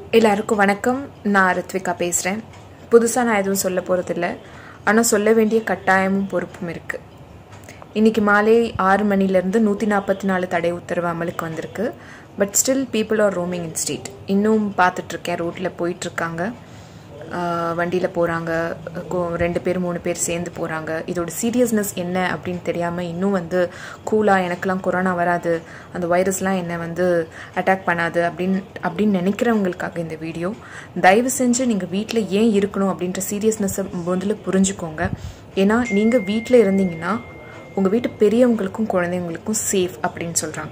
எல்லாருக்கும் வணக்கம் நான் ரித்விகா பேசுகிறேன் புதுசாக நான் எதுவும் சொல்ல போகிறதில்ல ஆனால் சொல்ல வேண்டிய கட்டாயமும் பொறுப்பும் இருக்குது இன்றைக்கி மாலை ஆறு மணிலேருந்து நூற்றி நாற்பத்தி நாலு தடை உத்தரவு அமலுக்கு வந்திருக்கு but still people are roaming in street இன்னும் பார்த்துட்ருக்கேன் ரோட்டில் போயிட்டுருக்காங்க வண்டியில் போகிறாங்க ரெண்டு பேர் மூணு பேர் சேர்ந்து போகிறாங்க இதோட சீரியஸ்னஸ் என்ன அப்படின்னு தெரியாமல் இன்னும் வந்து கூலாக எனக்கெல்லாம் கொரோனா வராது அந்த வைரஸ்லாம் என்னை வந்து அட்டாக் பண்ணாது அப்படின்னு அப்படின்னு நினைக்கிறவங்களுக்காக இந்த வீடியோ தயவு செஞ்சு நீங்கள் வீட்டில் ஏன் இருக்கணும் அப்படின்ற சீரியஸ்னஸை முதல்ல புரிஞ்சுக்கோங்க ஏன்னா நீங்கள் வீட்டில் இருந்தீங்கன்னா உங்கள் வீட்டு பெரியவங்களுக்கும் குழந்தைங்களுக்கும் சேஃப் அப்படின்னு சொல்கிறாங்க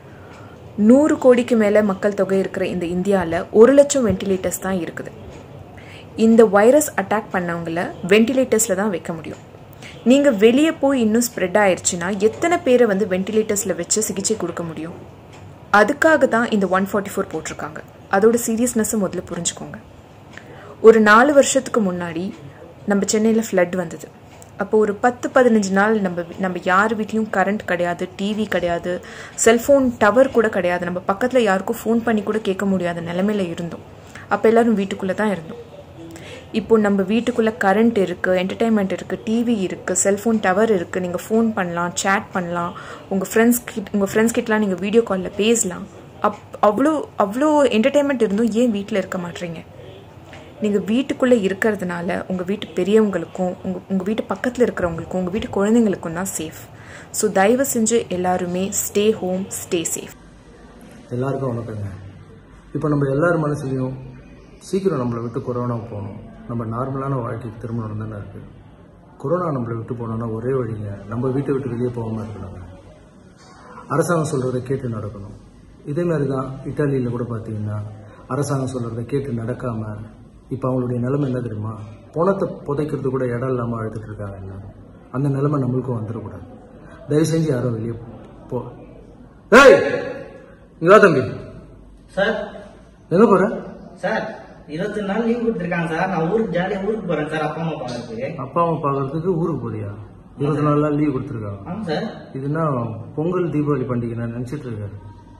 நூறு கோடிக்கு மேலே மக்கள் தொகை இருக்கிற இந்த இந்தியாவில் ஒரு லட்சம் வென்டிலேட்டர்ஸ் தான் இருக்குது இந்த வைரஸ் அட்டாக் பண்ணவங்கள வென்டிலேட்டர்ஸில் தான் வைக்க முடியும் நீங்கள் வெளியே போய் இன்னும் ஸ்ப்ரெட் ஆயிடுச்சுன்னா எத்தனை பேரை வந்து வென்டிலேட்டர்ஸில் வச்சு சிகிச்சை கொடுக்க முடியும் அதுக்காக தான் இந்த ஒன் ஃபார்ட்டி ஃபோர் போட்டிருக்காங்க அதோட சீரியஸ்னஸை முதல்ல புரிஞ்சுக்கோங்க ஒரு நாலு வருஷத்துக்கு முன்னாடி நம்ம சென்னையில் ஃப்ளட் வந்தது அப்போ ஒரு பத்து பதினஞ்சு நாள் நம்ம நம்ம யார் வீட்லேயும் கரண்ட் கிடையாது டிவி கிடையாது செல்ஃபோன் டவர் கூட கிடையாது நம்ம பக்கத்தில் யாருக்கும் ஃபோன் பண்ணி கூட கேட்க முடியாத நிலமையில இருந்தோம் அப்போ எல்லாரும் வீட்டுக்குள்ளே தான் இருந்தோம் இப்போ நம்ம வீட்டுக்குள்ளே கரண்ட் இருக்குது என்டர்டைன்மெண்ட் இருக்குது டிவி இருக்குது செல்ஃபோன் டவர் இருக்குது நீங்கள் ஃபோன் பண்ணலாம் சேட் பண்ணலாம் உங்கள் ஃப்ரெண்ட்ஸ் கிட்ட உங்கள் ஃப்ரெண்ட்ஸ் கிட்டலாம் நீங்கள் வீடியோ காலில் பேசலாம் அப் அவ்வளோ அவ்வளோ என்டர்டைன்மெண்ட் இருந்தும் ஏன் வீட்டில் இருக்க மாட்டீங்க நீங்கள் வீட்டுக்குள்ளே இருக்கிறதுனால உங்கள் வீட்டு பெரியவங்களுக்கும் உங்கள் உங்கள் வீட்டு பக்கத்தில் இருக்கிறவங்களுக்கும் உங்கள் வீட்டு குழந்தைங்களுக்கும் தான் சேஃப் ஸோ தயவு செஞ்சு எல்லாருமே ஸ்டே ஹோம் ஸ்டே சேஃப் எல்லாருக்கும் வணக்கங்க இப்போ நம்ம எல்லார் மனசுலையும் சீக்கிரம் நம்மளை விட்டு கொரோனா போகணும் நம்ம நார்மலான வாழ்க்கைக்கு திரும்பணும் தானே இருக்குது கொரோனா நம்மளை விட்டு போனோம்னா ஒரே வழிங்க நம்ம வீட்டை விட்டு வெளியே போகாமல் இருக்கணுங்க அரசாங்கம் சொல்கிறத கேட்டு நடக்கணும் இதே மாதிரி தான் இட்டாலியில் கூட பார்த்தீங்கன்னா அரசாங்கம் சொல்கிறத கேட்டு நடக்காமல் இப்போ அவங்களுடைய நிலைமை என்ன தெரியுமா பணத்தை புதைக்கிறது கூட இடம் இல்லாமல் அழுதுட்டு இருக்காங்க எல்லாரும் அந்த நிலைமை நம்மளுக்கும் வந்துடக்கூடாது தயவு செஞ்சு யாரும் வெளியே போ ஏய் இங்க வா தம்பி சார் எங்க போற சார் இருபத்தி நாள் லீவ் கொடுத்துருக்காங்க சார் நான் ஊருக்கு ஜாலியா ஊருக்கு போறேன் சார் அப்பா அம்மா பார்க்கறதுக்கு அப்பா அம்மா பார்க்கறதுக்கு ஊருக்கு போறியா இருபத்தி நாலு நாள் லீவ் கொடுத்துருக்காங்க ஆமா சார் இதுனா பொங்கல் தீபாவளி பண்டிகை நான் நினைச்சிட்டு இருக்கேன்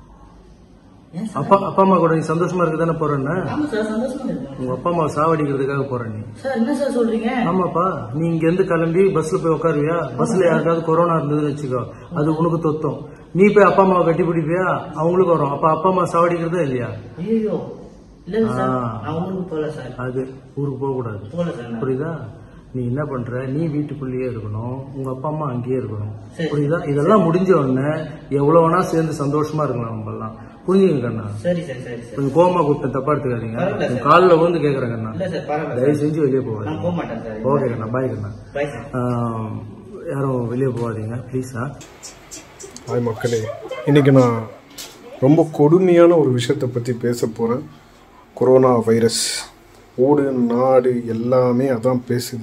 ஏன் சார் அப்பா அப்பா அம்மா கூட நீ சந்தோஷமா இருக்க தானே போறேன்னு ஆமா சார் சந்தோஷமா இருக்கேன் உங்க அப்பா அம்மா சாவடிக்கிறதுக்காக போற நீ சார் என்ன சார் சொல்றீங்க ஆமாப்பா நீ இங்க இருந்து கிளம்பி பஸ்ல போய் உட்காருவியா பஸ்ல யாருக்காவது கொரோனா இருந்ததுன்னு வச்சுக்கோ அது உனக்கு தொத்தம் நீ போய் அப்பா அம்மாவை கட்டி பிடிப்பியா அவங்களுக்கு வரும் அப்ப அப்பா அம்மா சாவடிக்கிறதா இல்லையா ஐயோ இல்ல சார் ஆ. நான் ஊருக்கு போகல சார் அது ஊருக்கு போக கூடாது போகல சார் நான். புரியுதா நீ என்ன பண்ற நீ வீட்டுக்குள்ளேயே இருக்கணும் உங்க அப்பா அம்மா அங்கேயே இருக்கணும் சரி. புரியுதா இதெல்லாம் முடிஞ்ச உடனே எவ்வளவு வேணா சேர்ந்து சந்தோஷமா இருக்கலாம் நம்ம எல்லாம் புரிஞ்சுங்க கண்ணா சரி சரி சரி சார் கொஞ்சம் கோவமா கூப்பிட்டு தப்பா எடுத்துக்காதீங்க பரவாயில்ல உங்க சார். காலில் விழுந்து கேக்குறேன் கண்ணா இல்ல சார் பரவாயில்ல தயவு செஞ்சு வெளியே நான் போகாதீங்க போக மாட்டேன் சார் ஓகே கண்ணா பாய் கண்ணா பாய் சார் ஆம், யாரும் வெளியே போகாதீங்க ப்ளீஸா ஹாய் மக்களே இன்றைக்கி நான் ரொம்ப கொடுமையான ஒரு விஷயத்தை பற்றி பேச போகிறேன் கொரோனா வைரஸ் ஊடு நாடு எல்லாமே அதான் பேசுது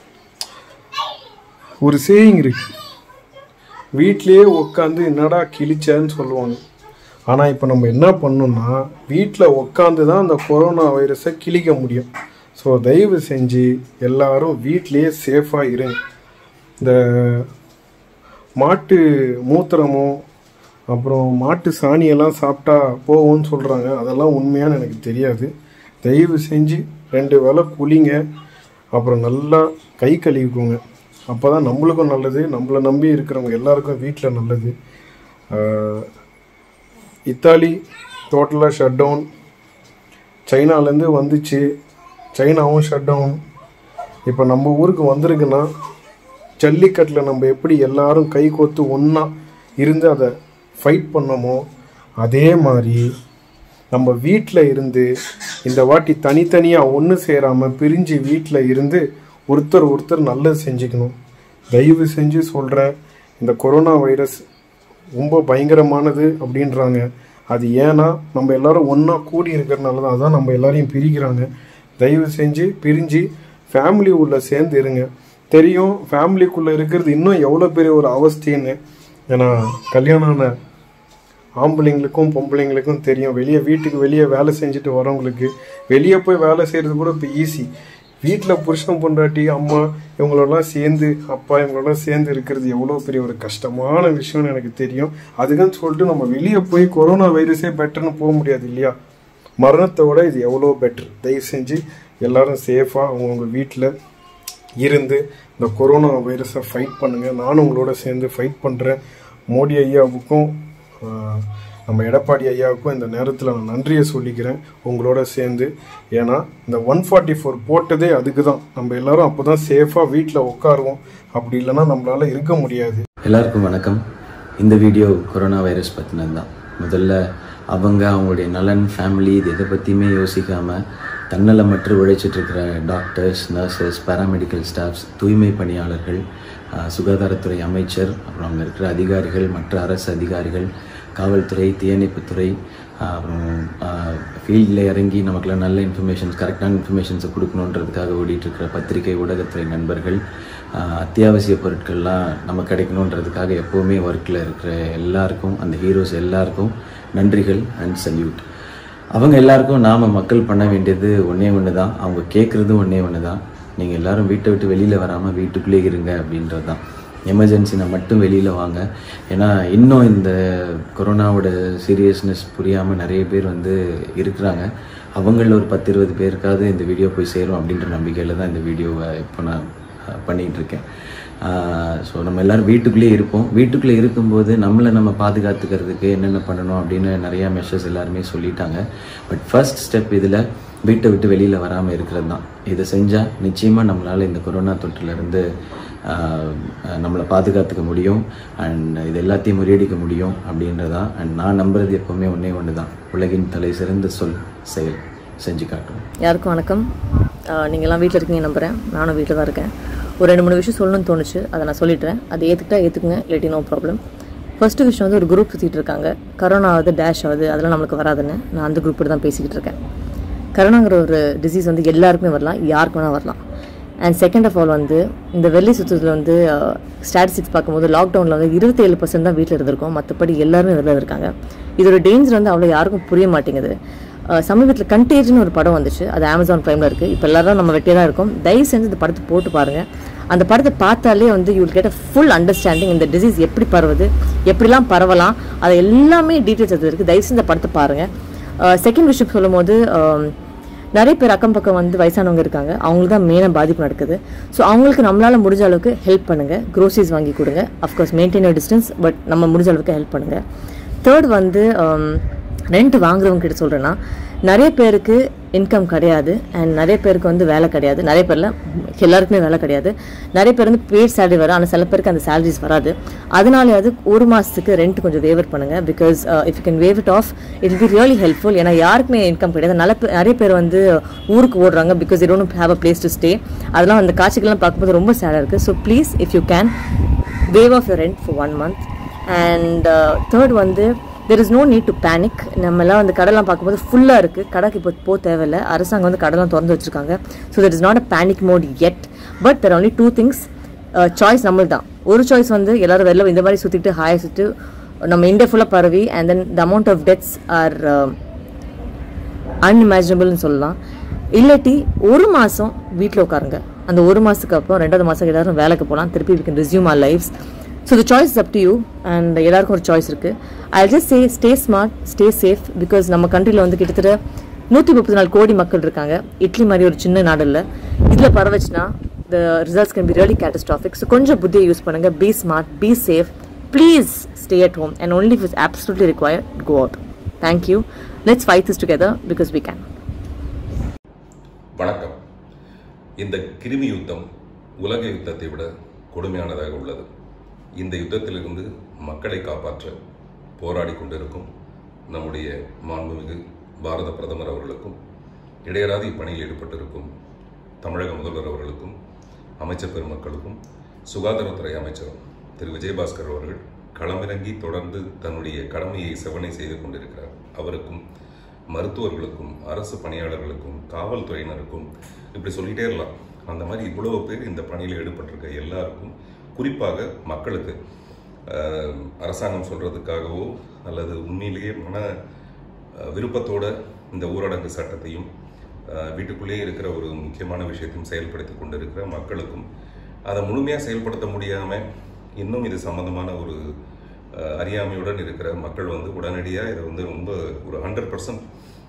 ஒரு சேயிங் இருக்கு வீட்லேயே உட்காந்து என்னடா கிழிச்சேன்னு சொல்லுவாங்க ஆனால் இப்போ நம்ம என்ன பண்ணோம்னா வீட்டில் உட்காந்து தான் அந்த கொரோனா வைரஸை கிழிக்க முடியும் ஸோ தயவு செஞ்சு எல்லாரும் வீட்லேயே சேஃபாக இருங்க இந்த மாட்டு மூத்திரமோ அப்புறம் மாட்டு சாணியெல்லாம் சாப்பிட்டா போகும்னு சொல்கிறாங்க அதெல்லாம் உண்மையான்னு எனக்கு தெரியாது தயவு செஞ்சு ரெண்டு வேளை குளிங்க அப்புறம் நல்லா கை கழுவிக்கோங்க அப்போ தான் நம்மளுக்கும் நல்லது நம்மளை நம்பி இருக்கிறவங்க எல்லாருக்கும் வீட்டில் நல்லது ஆஹ், இத்தாலி டோட்டலாக ஷட் டவுன் சைனாலேருந்து வந்துச்சு சைனாவும் ஷட் டவுன் இப்போ நம்ம ஊருக்கு வந்திருக்குன்னா ஜல்லிக்கட்டில் நம்ம எப்படி எல்லாரும் கை கோத்து ஒன்றா இருந்து அதை ஃபைட் பண்ணோமோ அதே மாதிரி நம்ம வீட்டில் இருந்து இந்த வாட்டி தனித்தனியாக ஒன்று சேராமல் பிரிஞ்சு வீட்டில் இருந்து ஒருத்தர் ஒருத்தர் நல்லது செஞ்சுக்கணும் தயவு செஞ்சு சொல்கிறேன் இந்த கொரோனா வைரஸ் ரொம்ப பயங்கரமானது அப்படின்றாங்க அது ஏன்னா நம்ம எல்லாரும் ஒன்றா கூடி இருக்கிறனால தான் அதான் நம்ம எல்லாரையும் பிரிக்கிறாங்க தயவு செஞ்சு பிரிஞ்சு ஃபேமிலி உள்ள சேர்ந்து இருங்க தெரியும் ஃபேமிலிக்குள்ளே இருக்கிறது இன்னும் எவ்வளோ பெரிய ஒரு அவஸ்தைன்னு ஏன்னா கல்யாணம் ஆன ஆம்பளைங்களுக்கும் பொம்பளைங்களுக்கும் தெரியும் வெளியே வீட்டுக்கு வெளியே வேலை செஞ்சுட்டு வரவங்களுக்கு வெளியே போய் வேலை செய்கிறது கூட இப்போ ஈஸி வீட்டில் புருஷன் பொண்டாட்டி அம்மா இவங்களெல்லாம் சேர்ந்து அப்பா இவங்களெல்லாம் சேர்ந்து இருக்கிறது எவ்வளோ பெரிய ஒரு கஷ்டமான விஷயம்னு எனக்கு தெரியும் அதுக்குன்னு சொல்லிட்டு நம்ம வெளியே போய் கொரோனா வைரஸே பெட்டர்னு போக முடியாது இல்லையா மரணத்தை விட இது எவ்வளோ பெட்ரு தயவு செஞ்சு எல்லாரும் சேஃபாக அவங்கவுங்க வீட்டில் இருந்து இந்த கொரோனா வைரஸை ஃபைட் பண்ணுங்கள் நானும் உங்களோட சேர்ந்து ஃபைட் பண்ணுறேன் மோடி ஐயாவுக்கும் ஆஹ், நம்ம எடப்பாடி ஐயாவுக்கும் இந்த நேரத்தில் நான் நன்றியை சொல்லிக்கிறேன் உங்களோட சேர்ந்து ஏன்னா இந்த ஒன் ஃபார்ட்டி ஃபோர் போட்டதே அதுக்கு தான் நம்ம எல்லாரும் அப்போ தான் சேஃபாக வீட்டில் உட்காருவோம் அப்படி இல்லைன்னா நம்மளால இருக்க முடியாது எல்லாருக்கும் வணக்கம் இந்த வீடியோ கொரோனா வைரஸ் பற்றினது தான் முதல்ல அவங்க அவங்களுடைய நலன் ஃபேமிலி இது எதை பற்றியுமே யோசிக்காமல் தன்னலமற்று உழைச்சிட்டு இருக்கிற டாக்டர்ஸ் நர்சஸ் பேராமெடிக்கல் ஸ்டாஃப்ஸ் தூய்மை பணியாளர்கள் ஆஹ், சுகாதாரத்துறை அமைச்சர் அப்புறம் அங்கே இருக்கிற அதிகாரிகள் மற்ற அரசு அதிகாரிகள் காவல்துறை தீயணைப்புத்துறை ஆஹ், அப்புறம் ஃபீல்டில் இறங்கி நமக்குலாம் நல்ல இன்ஃபர்மேஷன்ஸ் கரெக்டான இன்ஃபர்மேஷன்ஸை கொடுக்கணுன்றதுக்காக ஓடிட்டு இருக்கிற பத்திரிகை ஊடகத்துறை நண்பர்கள் ஆஹ், அத்தியாவசிய பொருட்கள்லாம் நம்ம கிடைக்கணுன்றதுக்காக எப்போவுமே ஒர்க்கில் இருக்கிற எல்லாருக்கும் அந்த ஹீரோஸ் எல்லாருக்கும் நன்றிகள் அண்ட் சல்யூட் அவங்க எல்லாருக்கும் நாம் மக்கள் பண்ண வேண்டியது ஒன்றே ஒன்று தான் அவங்க கேட்குறதும் ஒன்றே ஒன்று தான் நீங்கள் எல்லாரும் வீட்டை விட்டு வெளியில் வராமல் வீட்டுக்குள்ளே இருங்க அப்படின்றது தான் எமர்ஜென்சினா மட்டும் வெளியில் வாங்க ஏன்னா இன்னும் இந்த கொரோனாவோட சீரியஸ்னஸ் புரியாமல் நிறைய பேர் வந்து இருக்கிறாங்க அவங்களில் ஒரு பத்து இருபது பேருக்காவது இந்த வீடியோ போய் சேரும் அப்படின்ற நம்பிக்கையில் தான் இந்த வீடியோவை இப்போ நான் அஹ், பண்ணிட்டு இருக்கேன் ஸோ நம்ம எல்லாரும் வீட்டுக்குள்ளேயே இருப்போம் வீட்டுக்குள்ளே இருக்கும்போது நம்மளை நம்ம பாதுகாத்துக்கிறதுக்கு என்னென்ன பண்ணணும் அப்படின்னு நிறையா மெஷர்ஸ் எல்லாருமே சொல்லிட்டாங்க பட் ஃபர்ஸ்ட் ஸ்டெப் இதில் வீட்டை விட்டு வெளியில் வராமல் இருக்கிறது தான் இதை செஞ்சால் நிச்சயமாக நம்மளால் இந்த கொரோனா தொற்றிலிருந்து ஆஹ், நம்மளை பாதுகாத்துக்க முடியும் அண்ட் இது எல்லாத்தையும் முறியடிக்க முடியும் அப்படின்றதான் அண்ட் நான் நம்புறது எப்போவுமே ஒன்றே ஒன்று தான் உலகின் தலை சிறந்த சொல் செயல் செஞ்சு காட்டும் யாருக்கும் வணக்கம் ஆஹ் நீங்கெல்லாம் வீட்டில் இருக்கீங்க நம்புகிறேன் நானும் வீட்டில் தான் இருக்கேன் ஒரு ரெண்டு மூணு விஷயம் சொல்லணும்னு தோணுச்சு அதை நான் சொல்லிடுறேன் அதை ஏற்றுக்கிட்டா ஏற்றுக்குங்க இல்லாட்டி நோ ப்ராப்ளம் ஃபர்ஸ்ட் விஷயம் வந்து ஒரு குரூப் சுற்றிட்டு இருக்காங்க கரோனா ஆகுது டேஷ் ஆகுது அதெல்லாம் நம்மளுக்கு வராதுன்னு நான் அந்த குரூப் தான் பேசிக்கிட்டு இருக்கேன் கரோனாங்கிற ஒரு டிசீஸ் வந்து எல்லாருக்குமே வரலாம் யாருக்கு வேணால் வரலாம் அண்ட் செகண்ட் ஆஃப் ஆல் வந்து இந்த வெள்ளி சுற்றத்தில் வந்து ஸ்டாட்டிஸ்டிக்ஸ் பார்க்கும்போது லாக்டவுனில் வந்து இருபத்தேழு பர்சன்ட் தான் வீட்டில் இருந்திருக்கோம் மற்றபடி எல்லாருமே வெளில இருக்காங்க இதோட டேஞ்சர் வந்து அவ்வளோ யாருக்கும் புரிய மாட்டேங்குது அஹ் சமீபத்தில் கண்டேஜ்னு ஒரு படம் வந்துச்சு அது அமேசான் ப்ரைமில் இருக்குது இப்போ எல்லாரும் நம்ம வெட்டியே தான் இருக்கோம் தயவு செஞ்சு இந்த படத்தை போட்டு பாருங்கள் அந்த படத்தை பார்த்தாலே வந்து you get a full understanding இந்த டிசீஸ் எப்படி பரவுது எப்படிலாம் பரவலாம் அது எல்லாமே டீட்டெயில்ஸ் அது இருக்குது தயவு செஞ்சு இந்த படத்தை பாருங்கள் செகண்ட் விஷயம் சொல்லும்போது அஹ், நிறைய பேர் அக்கம் பக்கம் வந்து வயசானவங்க இருக்காங்க அவங்களுக்கு தான் மெயினாக பாதிப்பு நடக்குது ஸோ அவங்களுக்கு நம்மளால் முடிஞ்ச அளவுக்கு ஹெல்ப் பண்ணுங்கள் க்ரோசரிஸ் வாங்கி கொடுங்க அஃப்கோர்ஸ் மெயின்டைன் டிஸ்டன்ஸ் பட் நம்ம முடிஞ்ச அளவுக்கு ஹெல்ப் பண்ணுங்கள் தேர்ட் வந்து ரெண்ட் வாங்குறவங்க கிட்ட சொல்கிறேன்னா நிறைய பேருக்கு இன்கம் கிடையாது அண்ட் நிறைய பேருக்கு வந்து வேலை கிடையாது நிறைய பேர்ல எல்லாருக்குமே வேலை கிடையாது நிறைய பேர் வந்து பேட் சேலரி வரும் ஆனால் சில பேருக்கு அந்த சேலரிஸ் வராது அதனால அது ஒரு மாதத்துக்கு ரெண்ட் கொஞ்சம் வேவர் பண்ணுங்க because if you can waive it off it be really helpful ஏன்னா யாருக்குமே இன்கம் கிடையாது நல்ல பே- நிறைய பேர் வந்து ஊருக்கு ஓடுறாங்க because it don't have a place to stay அதெல்லாம் அந்த காட்சிகள்லாம் பார்க்கும்போது ரொம்ப சேடாக இருக்குது so please if you can waive off your rent for one month and third வந்து there is no need to panic நம்மலாம் வந்து கடைலாம் பார்க்கும்போது ஃபுல்லாக இருக்குது கடைக்கு இப்போ போக தேவையில்லை அரசாங்கம் வந்து கடைலாம் திறந்து வச்சிருக்காங்க so there is not a panic mode yet but there only two things choice நம்மள் தான் ஒரு சாய்ஸ் வந்து எல்லாரும் வெளில இந்த மாதிரி சுற்றிட்டு ஹாய் சுற்றிட்டு நம்ம இந்தியா ஃபுல்லாக பரவி and then the amount of deaths are அன்இமேஜினபிள்னு சொல்லலாம் இல்லாட்டி ஒரு மாதம் வீட்டில் உட்காருங்க அந்த ஒரு மாதத்துக்கு அப்புறம் ரெண்டாவது மாதம் எல்லாரும் வேலைக்கு போகலாம் திருப்பி we can resume our lives so the choice up to you and எல்லாருக்கும் ஒரு சாய்ஸ் இருக்குது I just say stay smart stay safe because நம்ம கண்ட்ரியில் வந்து கிட்டத்தட்ட நூற்றி முப்பத்தி நாலு கோடி மக்கள் இருக்காங்க இட்லி மாதிரி ஒரு சின்ன நாடு இல்லை இதில் பரவச்சுன்னா the results can be really catastrophic so கொஞ்சம் புத்தியை யூஸ் பண்ணுங்க be smart be safe please stay at home and only if is absolutely required go out thank you let's fight this together because we can வணக்கம் இந்த கிருமி யுத்தம் உலக யுத்தத்தை விட கொடுமையானதாக உள்ளது இந்த யுத்தத்திலிருந்து மக்களை காப்பாற்ற போராடி கொண்டிருக்கும் நம்முடைய மாண்புமிகு பாரத பிரதமர் அவர்களுக்கும் இடையராது இப்பணியில் ஈடுபட்டிருக்கும் தமிழக முதல்வர் அவர்களுக்கும் அமைச்சர் பெருமக்களுக்கும் சுகாதாரத்துறை அமைச்சர் திரு விஜயபாஸ்கர் அவர்கள் களமிறங்கி தொடர்ந்து தன்னுடைய கடமையை செவனை செய்து கொண்டிருக்கிறார் அவருக்கும் மருத்துவர்களுக்கும் அரசு பணியாளர்களுக்கும் காவல்துறையினருக்கும் இப்படி சொல்லிட்டே இருக்கலாம் அந்த மாதிரி இவ்வளவு பேர் இந்த பணியில் ஈடுபட்டிருக்க எல்லாருக்கும் குறிப்பாக மக்களுக்கு அஹ், அரசாங்கம் சொல்றதுக்காகவோ அல்லது உண்மையிலேயே மன அஹ், விருப்பத்தோட இந்த ஊரடங்கு சட்டத்தையும் அஹ், வீட்டுக்குள்ளேயே இருக்கிற ஒரு முக்கியமான விஷயத்தையும் செயல்படுத்தி கொண்டிருக்கிற மக்களுக்கும் அதை முழுமையாக செயல்படுத்த முடியாமல் இன்னும் இது சம்பந்தமான ஒரு அஹ், அறியாமையுடன் இருக்கிற மக்கள் வந்து உடனடியாக இதை வந்து ரொம்ப ஒரு ஹண்ட்ரட் பர்சன்ட்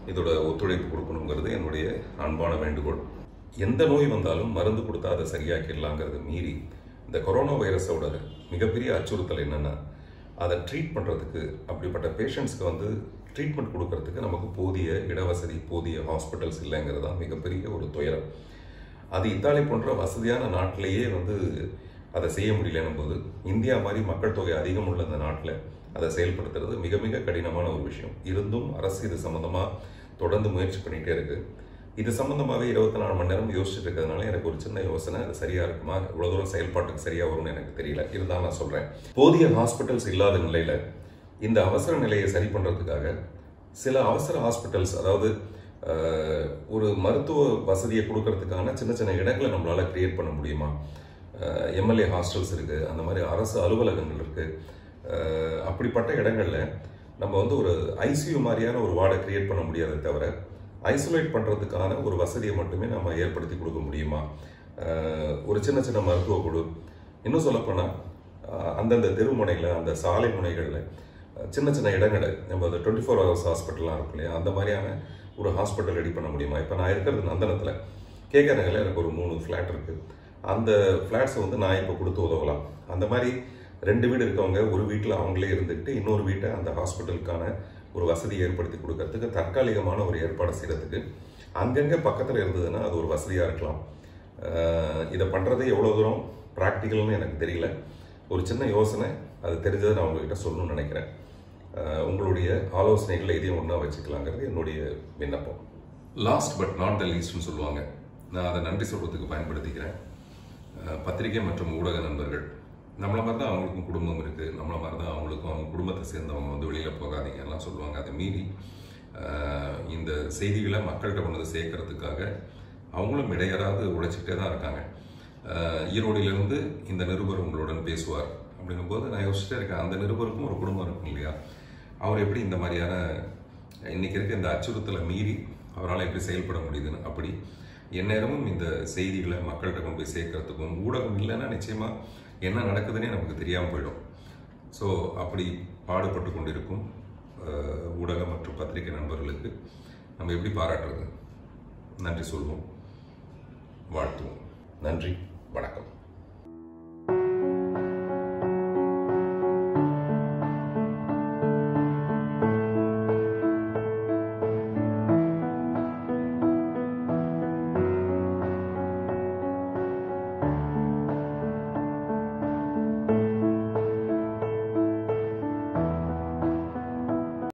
இதோட ஒத்துழைப்பு கொடுக்கணுங்கிறது என்னுடைய அன்பான வேண்டுகோள் எந்த நோய் வந்தாலும் மருந்து கொடுத்தா அதை சரியாக்கிடலாங்கிறது மீறி இந்த கொரோனா வைரஸோட மிகப்பெரிய அச்சுறுத்தல் என்னென்னா அதை ட்ரீட் பண்ணுறதுக்கு அப்படிப்பட்ட பேஷண்ட்ஸ்க்கு வந்து ட்ரீட்மெண்ட் கொடுக்கறதுக்கு நமக்கு போதிய இடவசதி போதிய ஹாஸ்பிட்டல்ஸ் இல்லைங்கிறது தான் மிகப்பெரிய ஒரு துயரம் அது இத்தாலி போன்ற வசதியான நாட்டிலேயே வந்து அதை செய்ய முடியலன்னும் போது இந்தியா மாதிரி மக்கள் தொகை அதிகம் உள்ள இந்த நாட்டில் அதை செயல்படுத்துறது மிக மிக கடினமான ஒரு விஷயம் இருந்தும் அரசு இது சம்மந்தமாக தொடர்ந்து முயற்சி பண்ணிகிட்டே இருக்கு இது சம்மந்தமாகவே இருபத்தி நாலு மணி நேரம் யோசிச்சுட்டு இருக்கிறதுனால எனக்கு ஒரு சின்ன யோசனை அது சரியாக இருக்குமா இவ்வளோ தூரம் செயல்பாட்டுக்கு சரியாக வரும்னு எனக்கு தெரியல இருந்தாலும் நான் சொல்கிறேன் போதிய ஹாஸ்பிட்டல்ஸ் இல்லாத நிலையில் இந்த அவசர நிலையை சரி பண்ணுறதுக்காக சில அவசர ஹாஸ்பிட்டல்ஸ் அதாவது அஹ், ஒரு மருத்துவ வசதியை கொடுக்கறதுக்கான சின்ன சின்ன இடங்களை நம்மளால கிரியேட் பண்ண முடியுமா எம்எல்ஏ ஹாஸ்டல்ஸ் இருக்கு அந்த மாதிரி அரசு அலுவலகங்கள் இருக்கு அஹ், அப்படிப்பட்ட இடங்கள்ல நம்ம வந்து ஒரு ஐசியூ மாதிரியான ஒரு வார்டை கிரியேட் பண்ண முடியாதே தவிர ஐசோலேட் பண்றதுக்கான ஒரு வசதியை மட்டுமே நம்ம ஏற்படுத்தி கொடுக்க முடியுமா அஹ், ஒரு சின்ன சின்ன மருத்துவ குழு இன்னும் சொல்லப்போனால் அந்தந்த தெருமுனைகளில் அந்த சாலை முனைகளில் சின்ன சின்ன இடங்களை நம்ம அந்த டுவெண்ட்டி ஃபோர் ஹவர்ஸ் ஹாஸ்பிட்டல்லாம் இருக்கும் இல்லையா அந்த மாதிரியான ஒரு ஹாஸ்பிட்டல் ரெடி பண்ண முடியுமா இப்போ நான் இருக்கிறது நந்தனத்தில் கேகே நகரில் எனக்கு ஒரு மூணு ஃப்ளாட் இருக்குது அந்த ஃப்ளாட்ஸை வந்து நான் இப்போ கொடுத்து உதவலாம் அந்த மாதிரி ரெண்டு வீடு இருக்கவங்க ஒரு வீட்டில் அவங்களே இருந்துக்கிட்டு இன்னொரு வீட்டை அந்த ஹாஸ்பிட்டலுக்கான ஒரு வசதி ஏற்படுத்தி கொடுக்கறதுக்கு தற்காலிகமான ஒரு ஏற்பாடு செய்கிறதுக்கு அங்கங்கே பக்கத்தில் இருந்ததுன்னா அது ஒரு வசதியாக இருக்கலாம் அஹ் இதை பண்ணுறது எவ்வளோ தூரம் ப்ராக்டிக்கல்னு எனக்கு தெரியல ஒரு சின்ன யோசனை அது தெரிஞ்சதை நான் உங்ககிட்ட சொல்லணும்னு நினைக்கிறேன் அஹ் உங்களுடைய ஆலோசனைகளை இதையும் ஒன்றா வச்சுக்கலாங்கிறது என்னுடைய விண்ணப்பம் லாஸ்ட் பட் நாட் த லீஸ்ட்னு சொல்லுவாங்க நான் அதை நன்றி சொல்கிறதுக்கு பயன்படுத்திக்கிறேன் அஹ் பத்திரிகை மற்றும் ஊடக நண்பர்கள் நம்மள மாதிரி தான் அவங்களுக்கும் குடும்பம் இருக்குது நம்மள மாதிரி தான் அவங்களுக்கும் அவங்க குடும்பத்தை சேர்ந்தவங்க வந்து வெளியில் போகாதீங்க எல்லாம் சொல்லுவாங்க அதை மீறி அஹ் இந்த செய்திகளை மக்கள்கிட்ட கொண்டு வந்து சேர்க்கறதுக்காக அவங்களும் இடையறாது உழைச்சிக்கிட்டே தான் இருக்காங்க அஹ் ஈரோடிலிருந்து இந்த நிருபர் உங்களுடன் பேசுவார் அப்படின்னும் போது நான் யோசிச்சுட்டே இருக்கேன் அந்த நிருபருக்கும் ஒரு குடும்பம் இருக்கும் இல்லையா அவர் எப்படி இந்த மாதிரியான இன்னைக்கு இருக்க இந்த அச்சுறுத்தலை மீறி அவரால் எப்படி செயல்பட முடியுதுன்னு அப்படி எந்நேரமும் இந்த செய்திகளை மக்கள்கிட்ட கொண்டு போய் சேர்க்கறதுக்கும் ஊடகம் இல்லைன்னா நிச்சயமா என்ன நடக்குதுன்னே நமக்கு தெரியாமல் போயிடும் ஸோ அப்படி பாடுபட்டு கொண்டிருக்கும் அஹ், ஊடக மற்றும் பத்திரிகை நண்பர்களுக்கு நம்ம எப்படி பாராட்டுறது நன்றி சொல்வோம் வாழ்த்துவோம் நன்றி வணக்கம்